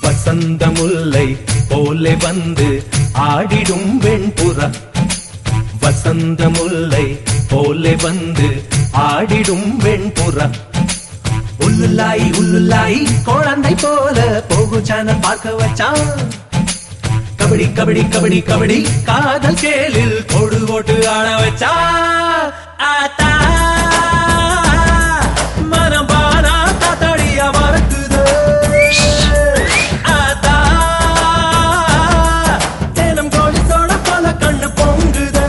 வசந்த முல்லை போலே வந்து ஆடிடும் வெண்புறா வசந்த முல்லை போலே வந்து ஆடிடும் வெண்புறா உள்ளுலாய் உள்ளுலாய் குழந்தை போல போகு சேனல் பார்க்க வச்சான் கபடி கபடி கபடி கபடி காதல் கேளில் கொடு ஓட்டு ஆட வச்சா ஆத்தா மனம் பானா காத்தாடியா மறக்குது ஆத்தா தேனம் கோழி சோட போல கண்ணு பொங்குதே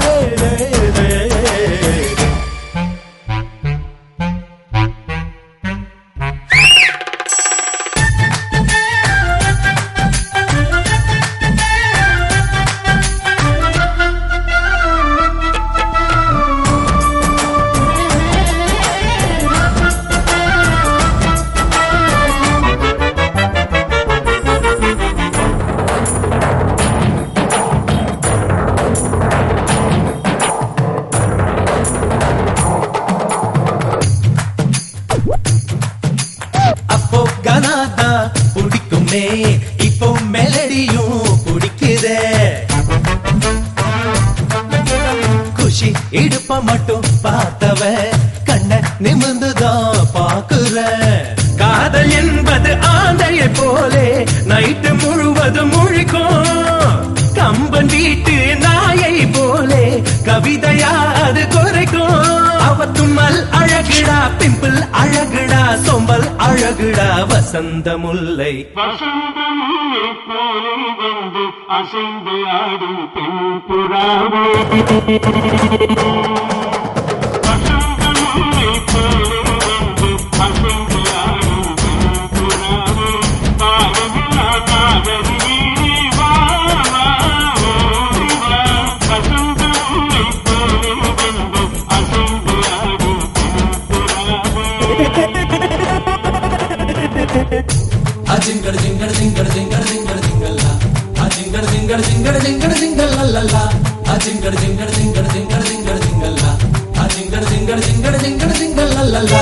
அப்போ கனாதா பிடிக்குமே இப்போ மெலடியும் பிடிக்குதே குஷி இடுப்ப மட்டும் பார்த்தவ கண்ண நிமிர்ந்துதான் பாக்குற காதல் என்பது ஆந்தையை போலே நைட்டு முழுவதும் முழிக்கும் கம்பன் வீட்டு நாயை போலே கவிதையா அது குறைக்கும் அவ தும்மல் அழகுடா பிம்பிள் அழகுடா சொம்பல் அழகுடா வசந்த முல்லை வசந்தமுல்லை போலே வந்து அசைந்து ஆடும் பெண் புறாவே வசந்தமுல்லை போலே வந்து அசைந்து ஆடும் பெண் புறாவே காதலிலா காதலி வா வா ஓடி வா வசந்தமுல்லை போலே வந்து அசைந்து ஆடும் பெண் புறாவே அஜிங்கட ஜிங்கட ஜிங்கட ஜிங்கட ஜிங்கட ஜிங்கல்லா அஜிங்கட ஜிங்கட ஜிங்கட ஜிங்கட ஜிங்கல்லல்லா அஜிங்கட ஜிங்கட ஜிங்கட ஜிங்கட ஜிங்கட ஜிங்கல்லா அஜிங்கட ஜிங்கட ஜிங்கட ஜிங்கட ஜிங்கல்லல்லா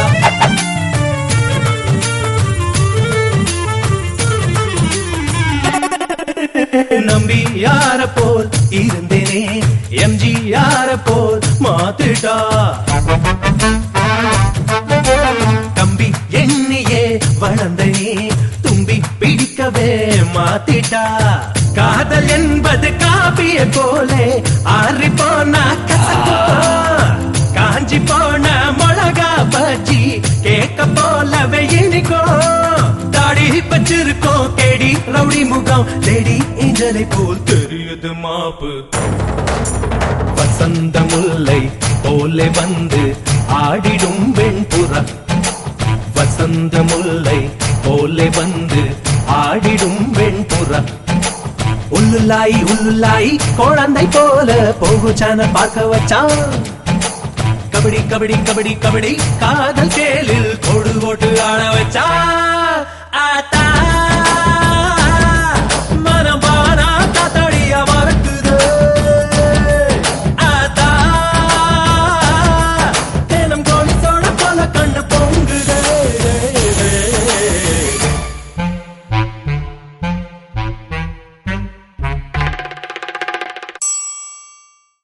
நம்பி யார போல் இருந்தேனே எம்ஜி யார போல் மாத்திட்டா தம்பி எண்ணியே வளர்ந்தனே தும்பி பிடிக்கவே மாத்திட்டா காதல் என்பது காப்பிய போலே ஆறி போனா கசக்கும் காஞ்சி போன மிளகா பஜ்ஜி கேக்க போலவே இனிக்கும் தாடி வச்சிருக்கோம் கேடி ரவுடி முகம் லேடி ஏஞ்சலை போல் தெரியுது மாப்பு வசந்த முல்லை போலே வந்து ஆடிடும் வெண்புறா வசந்த முல்லை போலே வந்து ஆடிடும் வெண்புறா உள்ளுலாய் உள்ளுலாய் குழந்தை போல போகு சேனல் பார்க்க வச்சான் கபடி கபடி கபடி கபடி காதல் கேளில் கொடு ஓட்டு ஆட வச்சா ஆத்தா